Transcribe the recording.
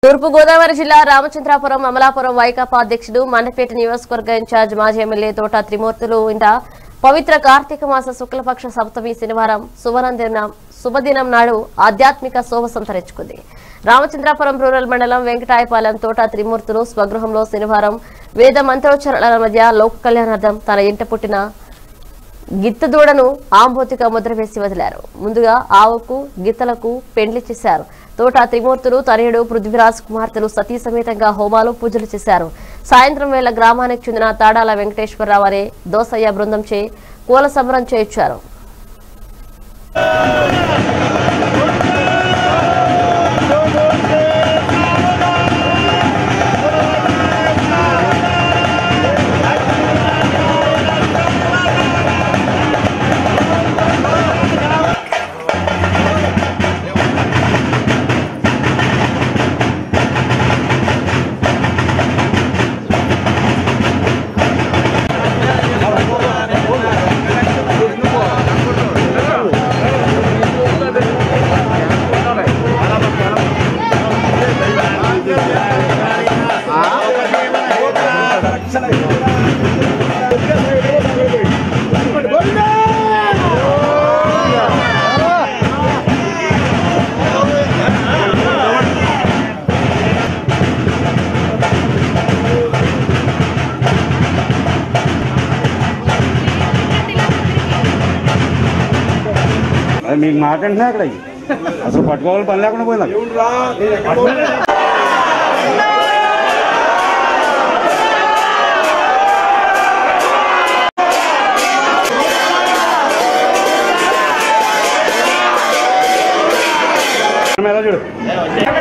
తూర్పు గోదావరి జిల్లా రామచంద్రాపురం అమలాపురం వైకాపా అధ్యక్షుడు మండపేట నియోజకవర్గ ఇన్ఛార్జ్ మాజీ ఎమ్మెల్యే తోట త్రిమూర్తులు ఇంట పవిత్ర కార్తీక మాస శుక్లపక్ష సప్తమి శనివారం సువర్ణదినం శుభదినం నాడు ఆధ్యాత్మిక శోభ సంతరించుకుంది రామచంద్రాపురం రూరల్ మండలం వెంకటాయపాలెం తోట త్రిమూర్తులు స్వగృహంలో శనివారం వేద మంత్రోచ్చరణల మధ్య లోక కళ్యాణార్థం తన ఇంట పుట్టిన గిత్త దూడను ఆంబోతిగా ముద్ర వేసి వదిలారు ముందుగా ఆవుకు గిత్తలకు పెండ్లి చేశారు తోట త్రిమూర్తులు తనయుడు పృథ్వీరాజ్ కుమార్తెలు సతీ సమేతంగా హోమాలు పూజలు చేశారు సాయంత్రం వేళ గ్రామానికి చెందిన తాడాల వెంకటేశ్వరరావు అనే దోసయ్య బృందం చే కూల సంబరం చేయించారు అది మీకు మాట అంటున్నా అక్కడ అసలు పట్టుకోవాలి పని లేకుండా పోయింది అక్కడ. ఎలా చూడు